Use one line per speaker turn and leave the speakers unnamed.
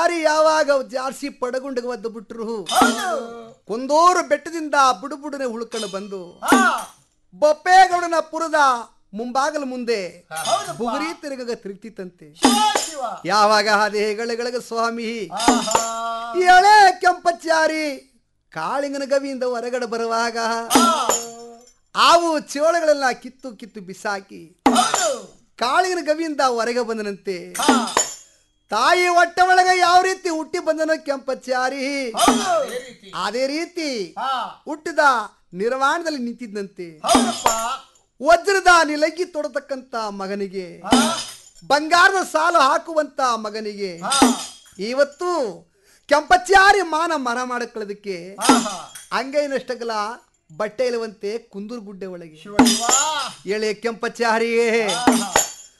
ಕೆಂಪಚಾರಿ ಯಾವಾಗ ಜಾರ್ಸಿ ಪಡಗುಂಡಿಗೆ ಒದ್ದು ಬಿಟ್ರು ಕುಂದೂರು ಬೆಟ್ಟದಿಂದ ಬುಡುಬುಡನೆ ಉಳ್ಕೊಂಡು ಬಂದು
ಹಾ
ಬೊಪ್ಪೇಗೌಡನ ಪುರದ ಮುಂಬಾಗಲ ಮುಂದೆ
ಹೌದಪ್ಪ.
ಬುಗುರಿ ತಿರುಗಗ ತಿರುಗ್ತಿತ್ತಂತೆ
ಶಿವ ಶಿವ
ಯಾವಾಗ ದೇಹಗಳಿಗಳಿಗೆ ಸ್ವಾಮಿ
ಆಹಾ
ಎಳೆ ಕೆಂಪಚಾರಿ ಕಾಳಿಂಗನ ಗವಿಯಿಂದ ಹೊರಗಡೆ ಬರುವಾಗ ಆವು ಚೋಳಗಳೆಲ್ಲ ಕಿತ್ತು ಕಿತ್ತು ಬಿಸಾಕಿ
ಹೌದು
ಕಾಳಿಂಗನ ಗವಿಯಿಂದ ಹೊರಗೆ ಬಂದನಂತೆ
ಹಾ
ತಾಯಿ ಹೊಟ್ಟೆ ಒಳಗೆ ಯಾವ ರೀತಿ ಹುಟ್ಟಿ ಬಂದನೋ ಕೆಂಪಚಾರಿ
ಹೌದು
ಅದೇ ರೀತಿ
ಹಾ
ಹುಟ್ಟಿದ ನಿರ್ವಾಣದಲ್ಲಿ ನಿಂತಿದ್ದಂತೆ
ಹೌದಪ್ಪ
ವಜ್ರದ ನಿಲಗಿ ತೊಡತಕ್ಕಂತ ಮಗನಿಗೆ
ಹಾ
ಬಂಗಾರದ ಸಾಲು ಹಾಕುವಂತ ಮಗನಿಗೆ
ಹಾ
ಇವತ್ತು ಕೆಂಪಚಾರಿ ಮಾನ ಮರ ಮಾಡಕೊಳ್ಳೋದಕ್ಕೆ
ಆಹಾ
ಅಂಗೈನಷ್ಟಗಲ ಬಟ್ಟೆ ಇಲ್ಲವಂತೆ ಕುಂದೂರು ಗುಡ್ಡೆ ಒಳಗೆ
ಶಿವ ಶಿವ
ಎಳೆ ಕೆಂಪಚಾರಿಯೇ
ಆಹಾ